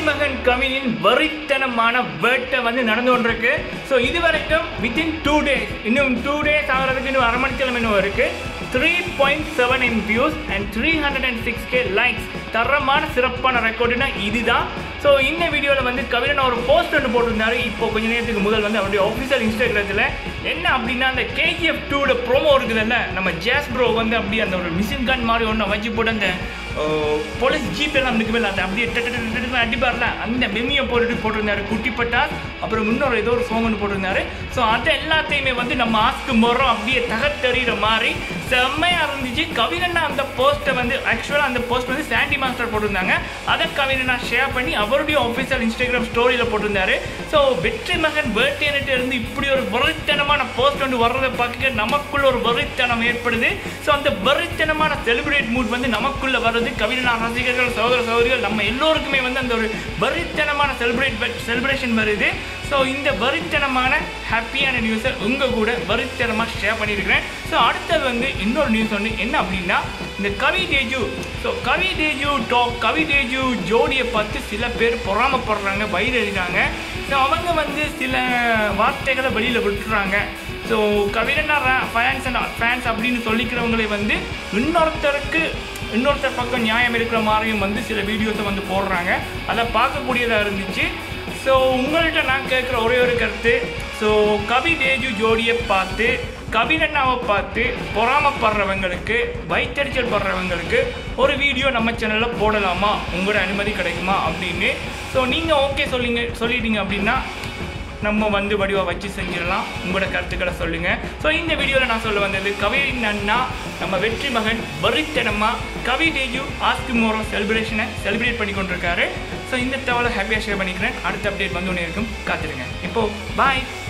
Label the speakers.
Speaker 1: மகன் கவினின் வரித்தனமான வேட்டை வந்து நடந்து கொண்டிருக்கு ஸோ இது வரைக்கும் வித்தின் டூ டேஸ் இன்னும் டூ டேஸ் ஆகிறதுக்கு இன்னும் அரை மணிக்கிழமை இன்னும் இருக்கு three point seven M views and three hundred and six K likes தரமான சிறப்பான ரெக்கார்டுனா இதுதான் ஸோ இந்த வீடியோவில் வந்து கவிரன் ஒரு போஸ்ட் ஒன்று போட்டிருந்தாரு இப்போ கொஞ்ச நேரத்துக்கு முதல் வந்து அவருடைய ஒஃபிஷியல் இன்ஸ்டாகிராமில் என்ன அப்படின்னா அந்த கேஜிஎஃப் டூட ப்ரோமோ இருக்குதுல்ல நம்ம ஜாஸ் ப்ரோ வந்து அப்படியே அந்த ஒரு மிஷின் கன் மாதிரி ஒன்று வச்சு போட்டு அந்த போலீஸ் ஜீப் எல்லாம் இருக்குமே அந்த அப்படியே டட்டு டட்டு டட்டுன்னு அடிப்பார்ல அந்த மெம்மியை போட்டுட்டு போட்டிருந்தாரு குட்டிப்பட்டார் அப்புறம் இன்னொரு ஏதோ ஒரு சோங் ஒன்று போட்டிருந்தாரு ஸோ அது எல்லாத்தையுமே வந்து நம்ம ஆஸ்க்கு முறம் அப்படியே தகத்தெறிகிற மாதிரி செம்மையாக இருந்துச்சு கவினண்ணா அந்த போஸ்ட்டை வந்து ஆக்சுவலாக அந்த போஸ்ட் வந்து சாண்டி மாஸ்டர் போட்டிருந்தாங்க அதை கவினண்ணா ஷேர் பண்ணி அவருடைய ஒஃபிஷியல் இன்ஸ்டாகிராம் ஸ்டோரியில் போட்டிருந்தாரு ஸோ வெற்றி மகன் பேர்டேனிட்ட இருந்து இப்படி ஒரு வெறித்தனமான போஸ்ட் வந்து வர்றதை பார்க்க நமக்குள்ள ஒரு வெறித்தனம் ஏற்படுது ஸோ அந்த வெறித்தனமான செலிப்ரேட் மூட் வந்து நமக்குள்ள வருது கவினா ரசிகர்கள் சகோதர சகோதரிகள் நம்ம எல்லோருக்குமே வந்து அந்த ஒரு வெறித்தனமான செலிப்ரேட் செலிப்ரேஷன் வருது ஸோ இந்த வெறித்தனமான ஹாப்பியான நியூஸை உங்கள் கூட வெறித்தனமாக ஷேர் பண்ணியிருக்கிறேன் ஸோ அடுத்தது வந்து இன்னொரு நியூஸ் ஒன்று என்ன அப்படின்னா இந்த கவி தேஜு ஸோ கவி தேஜு டாக் கவி தேஜு ஜோடியை பார்த்து சில பேர் பொறாமப்படுறாங்க வயிறு எழுதினாங்க ஸோ அவங்க வந்து சில வார்த்தைகளை வெளியில் விட்டுறாங்க ஸோ கவிரனா ஃபேன்ஸ் அண்ட் ஃபேன்ஸ் அப்படின்னு சொல்லிக்கிறவங்களை வந்து இன்னொருத்தருக்கு இன்னொருத்தர் பக்கம் நியாயம் இருக்கிற மாதிரியும் வந்து சில வீடியோஸை வந்து போடுறாங்க அதை பார்க்கக்கூடியதாக இருந்துச்சு ஸோ உங்கள்கிட்ட நான் கேட்குற ஒரே ஒரு கருத்து ஸோ கவி தேஜு ஜோடியை பார்த்து கவிரண்ணாவை பார்த்து பொறாமப்படுறவங்களுக்கு வயிற்றறிச்சல் படுறவங்களுக்கு ஒரு வீடியோ நம்ம சேனலில் போடலாமா உங்களோட அனுமதி கிடைக்குமா அப்படின்னு ஸோ நீங்கள் ஓகே சொல்லிங்க சொல்லிட்டீங்க அப்படின்னா நம்ம வந்து வடிவாக வச்சு செஞ்சிடலாம் உங்களோட கருத்துக்களை சொல்லுங்கள் ஸோ இந்த வீடியோவில் நான் சொல்ல வந்தது கவிரின் அண்ணா நம்ம வெற்றி மகன் வரித்தனமாக கவி தேஜு ஆஸ்கு மோரோ செலிப்ரேஷனை செலிப்ரேட் பண்ணி கொண்டிருக்காரு ஸோ இந்த தகவலை ஹாப்பியாக ஷேர் பண்ணிக்கிறேன் அடுத்த அப்டேட் வந்து ஒன்று இருக்கும் காத்துருங்க இப்போது பாய்